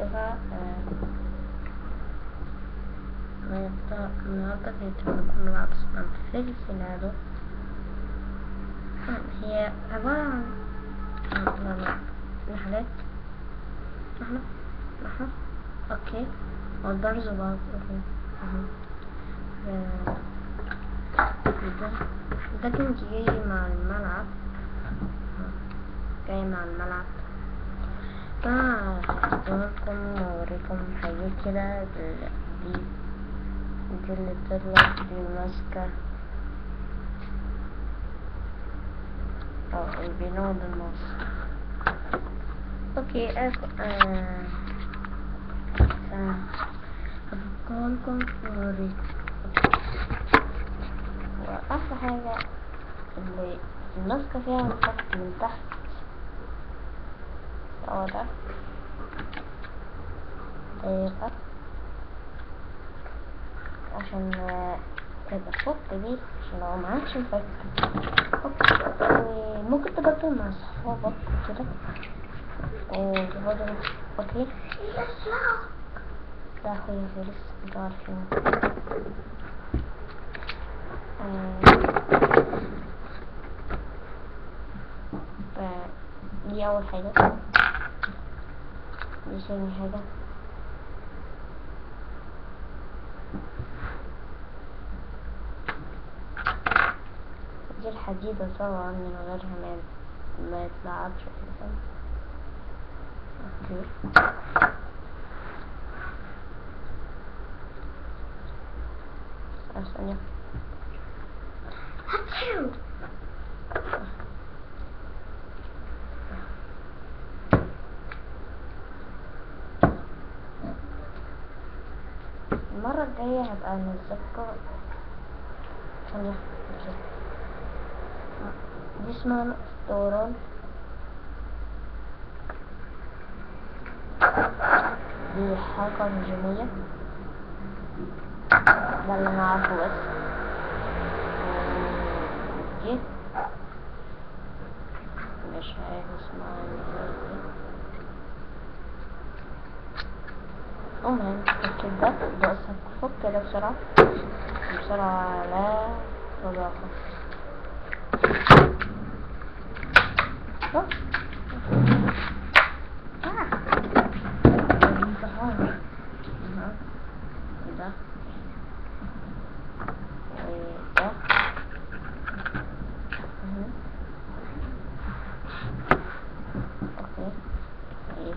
هنكتبها النهاردة هيتم كل بعض اسمها في السيناريو هي عبارة عن نحلات نحلة نحلة اوكي والبرز بعض اوكي ده ده كان جاي مع الملعب جاي مع الملعب فهحطلكم وأوريكم حاجات كده دي دي اللي طلعت دي ماسكة أو البنود الماس اوكي اخ آه هفكركم وأوريكم وأحلى حاجة اللي الماسكة فيها خط من تحت هو ده دقيقة عشان تبقى فوق كبير عشان لو معكش نفك ممكن تبطل مع صحابك كده وتقعدوا اوكي ده اخويا فارس انتوا عارفين دي اول حاجة دي ثاني حاجة دي الحديدة طبعا من غيرها ما ما يتلعبش اساسا اوكي ثانية المرة الجاية هبقى انزلكم ثانية دي اسمها نقطة دوران دي حركة هجومية ده اللي انا عارفه بس دي مش عارف اسمها ايه المهم كده بس فك كده بسرعة بسرعة لا تضاقة ده وده اوكي ايه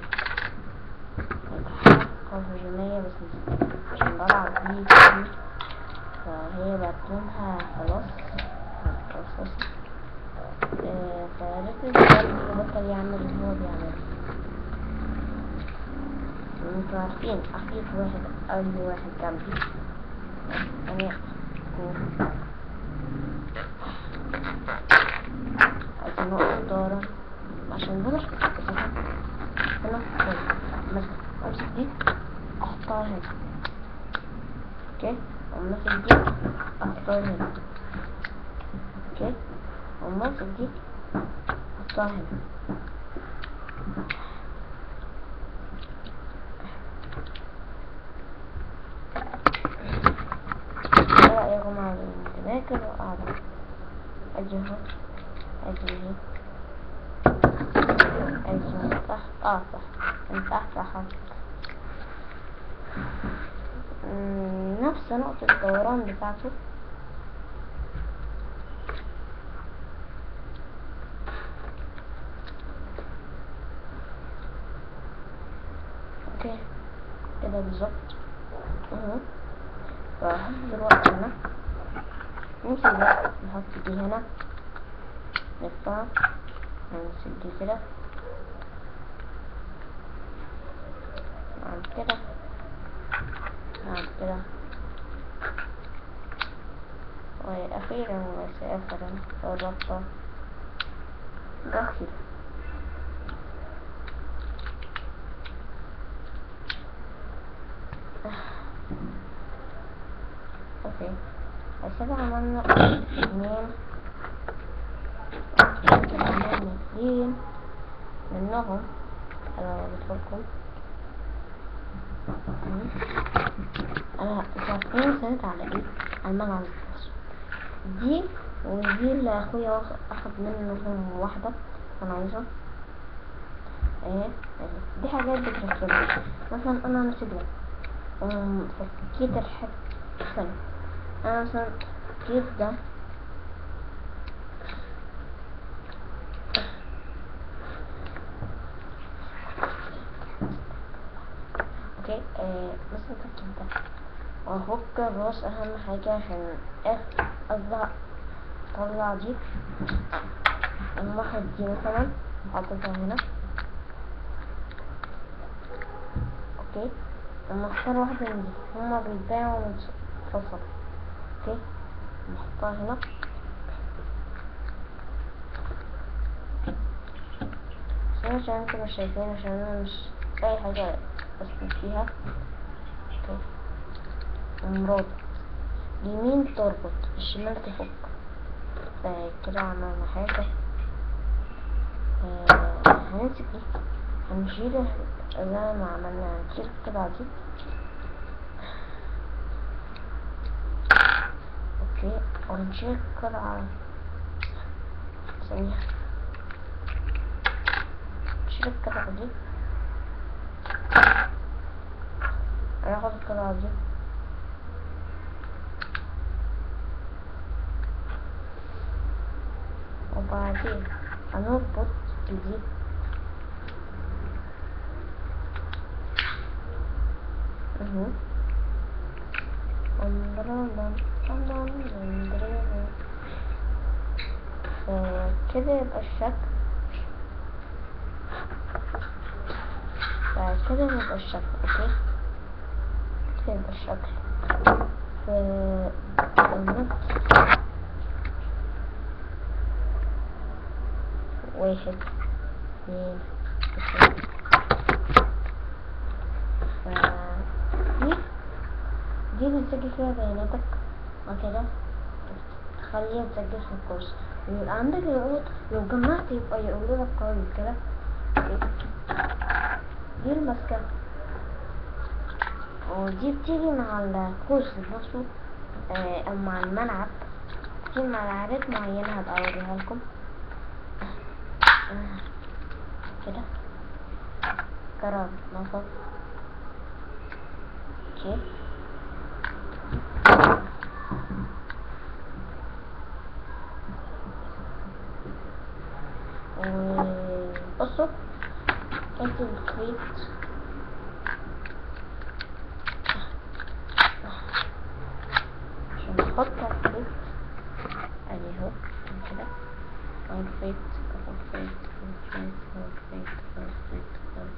هجومية بس عشان بلعب بيه كتير فهي بقت لونها خلاص هتترصص فعرفت ازاي يبطل يعمل اللي هو بيعمله انتوا عارفين اخير واحد اول واحد جنبي انا عايزين نقطة دورة عشان دول هنا مثلا امسك دي احطها هنا اوكي وامسك دي احطها هنا اوكي وامسك دي احطها هنا ايه رأيكم على الدماغ وقاعدة اجي اهو اجي اهي اجي من تحت اه صح من تحت احط نفس نقطة الدوران بتاعته اوكي كده بالظبط اهو فهحط دلوقتي هنا نمسك بقى نحط دي هنا نفتحها نمسك دي كده بعد كده بعد كده وأخيرا وليس آخرا الربطة داخل اوكي عشان عملنا اتنين عملنا اتنين منهم انا قلت لكم مم. انا عارفين سنت على ايه على الملعب الأسود. دي ودي اللي اخويا واخ- اخد منهم واحدة انا عايزها اهي اهي. دي حاجات بتركبها مثلا انا نسيت ده أم، فكيت الحب ثانية انا مثلا فكيت ده اوكي آه مثلا فكيت ده وافك الراس اهم حاجة عشان اخ اطلع اطلع دي المحط دي مثلا حاططها هنا اوكي لما اختار واحدة من دي هما بيتباعوا منفصل اوكي نحطها هنا بس أنا عشان انتوا مش شايفين عشان انا مش اي حاجة اسند فيها اوكي امراض اليمين تربط الشمال تفك فكده عملنا حاجة آه، هنمسك دي هنشيل زي ما عملنا هنشيل القطعة دي اوكي ونشيل القطعة ثانية نشيل القطعة دي هناخد القطعة دي وبعدين هنربط دي اهو أمبريلا أمبريلا كده يبقى الشكل بعد كده يبقى الشكل اوكي كده يبقى الشكل في النص واحد اثنين ثلاثة دي دي بتسجل فيها بياناتك وكده تخليها تسجل في الكورس ويبقى عندك يقول لو جمعت يبقى يقول لك قوي كده دي المسكة ودي بتيجي مع الكورس نفسه آه، او مع الملعب بتيجي مع لعبات معينة هبقى اوريها لكم آه، كده كرر نصب اوكي بصوا انت الخيط عشان نحط الخيط ادي اهو كده الخيط الخيط الخيط الخيط الخيط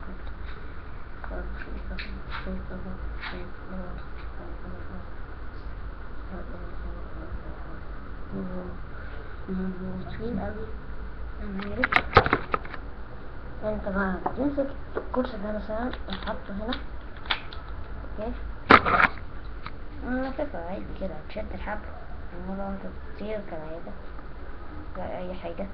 طويل قوي انت بقى تمسك الكرسي ده مثلا نحطه هنا اوكي نلففه عادي كده تشد الحبل مرة واحدة تطير كالعادة لا أي حاجة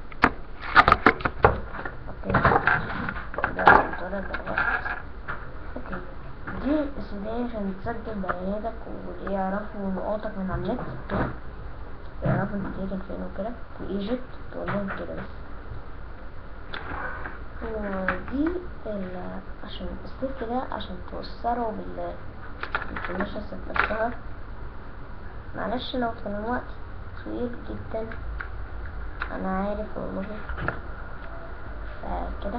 اوكي ده الضرب دلوقتي اوكي دي اسمها عشان تسجل بياناتك ويعرفوا نقاطك من على النت اوكي يعرفوا انت ساكن فين وكده في ايجيبت تقول لهم كده بس ودي ال عشان السلك ده عشان توصله بال بالفلاشة ذات نفسها معلش لو كان الوقت طويل جدا انا عارف والله فكده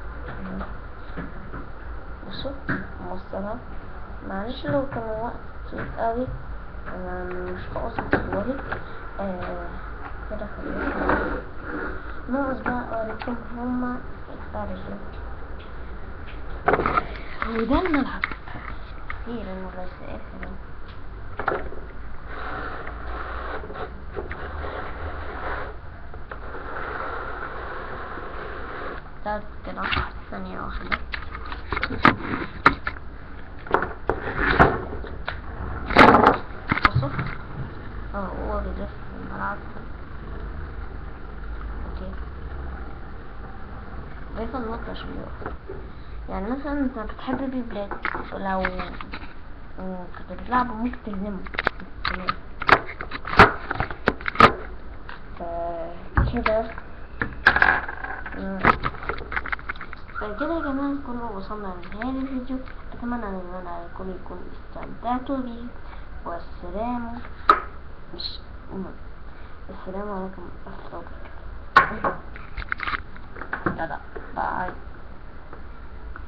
بصوا موصلها معلش لو كان الوقت طويل قوي انا مش بقصد والله آه كده خلاص ناقص بقى اوريكم هما الخارجي وده الملعب كتير المرة الآخرة طب كده ثانية واحدة بصوا اه هو بيلف في الملعب اوكي بيفضل نط عشان يقف يعني مثلا انت بتحب بي بلاد ولو كنت بتلعبه ممكن تهزمه تمام. فكده مم. فكده يا جماعة نكون وصلنا لنهاية الفيديو أتمنى أن أنا أكون يكون استمتعتوا بيه والسلام مش السلام عليكم ورحمة الله وبركاته باي